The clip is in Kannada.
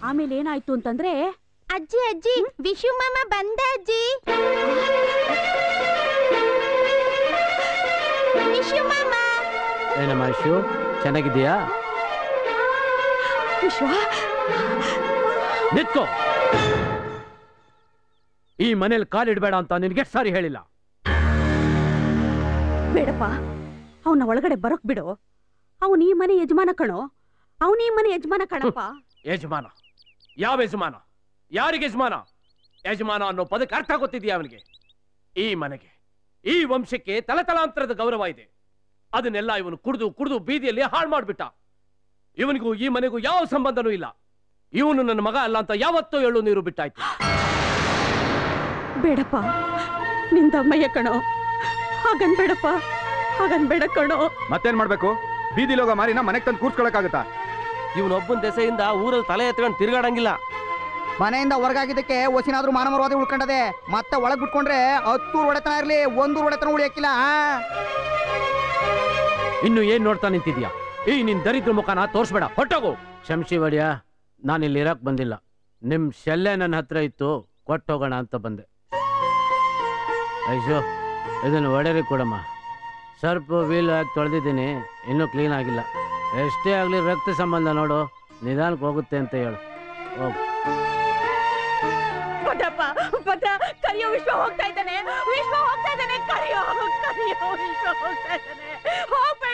ಆಮೇಲೆ ಏನಾಯ್ತು ಅಂತಂದ್ರೆ ಅಜ್ಜಿ ಅಜ್ಜಿ ವಿಶು ಮಾಮ ಬಂದ ಅಜ್ಜಿ ವಿಶು ಮಾಮ ಏನಮ್ಮ ಇಶು ಚೆನ್ನಾಗಿದ್ದೀಯಾ ವಿಶ್ವ ನಿತ್ಕೋ ಈ ಮನೇಲಿ ಕಾಲಿಡ್ಬೇಡ ಅಂತ ನಿನ್ಗೆ ಎಷ್ಟ್ ಸಾರಿ ಹೇಳಿಲ್ಲ ಬೇಡಪ್ಪ ಅವನ ಒಳಗಡೆ ಬರೋಕ್ ಬಿಡು ಅವನ್ ಈ ಮನೆ ಯಜಮಾನ ಕಣೋ ಅವನ್ ಈ ಮನೆ ಯಜಮಾನ ಕಣಪ್ಪ ಯಜಮಾನ ಯಾವ ಯಜಮಾನ ಯಾರಿಗೆ ಯಜಮಾನ ಯಜಮಾನ ಅನ್ನೋ ಪದಕ್ಕೆ ಅರ್ಥ ಗೊತ್ತಿದೆಯಾ ಅವನಿಗೆ ಈ ಮನೆಗೆ ಈ ವಂಶಕ್ಕೆ ತಲತಲಾಂತರದ ಗೌರವ ಇದೆ ಅದನ್ನೆಲ್ಲ ಇವನು ಕುಡಿದು ಕುಡಿದು ಬೀದಿಯಲ್ಲಿ ಹಾಳು ಮಾಡ್ಬಿಟ್ಟ ಇವನಿಗೂ ಈ ಮನೆಗೂ ಯಾವ ಸಂಬಂಧನೂ ಇಲ್ಲ ಇವನು ನನ್ನ ಮಗ ಅಲ್ಲ ಅಂತ ಯಾವತ್ತೋ ಎಳ್ಳು ನೀರು ಬಿಟ್ಟಾಯ್ತು ಬೇಡಪ್ಪ ನಿಂದಮ್ಮಯ್ಯ ಕಣೋ ಹಾಗನ್ಬೇಡಪ್ಪ ಹಾಗನ್ಬೇಡ ಕಣೋ ಮತ್ತೇನ್ ಮಾಡ್ಬೇಕು ಬೀದಿಲೋಗ ಮಾರಿನ ಮನೆಗ್ ತಂದು ಕೂರ್ಸ್ಕೊಳಕ್ಕಾಗತ್ತಾ ಇವನೊಬ್ಬನ ದೆಸೆಯಿಂದ ಊರಲ್ಲಿ ತಲೆ ಎತ್ಕೊಂಡು ತಿರ್ಗಾಡಂಗಿಲ್ಲ ಮನೆಯಿಂದ ಹೊರಗಾಗಿದ್ದಕ್ಕೆ ಒಸಿನಾದ್ರೂ ಮಾನವರವಾದಿ ಉಳ್ಕೊಂಡದೆ ಮತ್ತೆ ಒಳಗ್ ಬಿಟ್ಕೊಂಡ್ರೆ ಹತ್ತೂರ್ ಒಡೆತನ ಇರ್ಲಿ ಒಂದೂರ್ ಒಡೆತನ ಉಳಿಯಕ್ಕಿಲ್ಲ ಆ? ಇನ್ನು ಏನ್ ನೋಡ್ತಾ ನಿಂತಿದ್ಯಾ ಈ ನಿನ್ ದರಿದ್ರ ಮುಖನ ತೋರ್ಸ್ಬೇಡ ಹೊಟ್ಟೋಗು ಶಂಶಿ ಒಡಿಯ ನಾನಿಲ್ಲಿ ಇರಕ್ ಬಂದಿಲ್ಲ ನಿಮ್ ಶೆಲ್ಲೆ ನನ್ನ ಹತ್ರ ಇತ್ತು ಕೊಟ್ಟೋಗೋಣ ಅಂತ ಬಂದೆ ಐಶು ಇದನ್ನು ಒಡೆರಿ ಕೊಡಮ್ಮ ಸರ್ಪು ವೀಲ್ ಹಾಕಿ ತೊಳೆದಿದ್ದೀನಿ ಇನ್ನೂ ಕ್ಲೀನ್ ಆಗಿಲ್ಲ ಎಷ್ಟೇ ಆಗಲಿ ರಕ್ತ ಸಂಬಂಧ ನೋಡು ನಿಧಾನಕ್ಕೆ ಹೋಗುತ್ತೆ ಅಂತ ಹೇಳು ಹೋಗು ಭದ್ರಪ್ಪ ಭದ್ರ ಕರಿಯೋ ವಿಶ್ವ ಹೋಗ್ತಾ ಇದ್ದಾನೆ ವಿಶ್ವ ಹೋಗ್ತಾ ಇದ್ದಾನೆ ಕರಿಯೋ ಕರಿಯೋ ವಿಶ್ವ ಹೋಗ್ತಾ ಇದ್ದಾನೆ ಹೋಗ್ಬೇಡ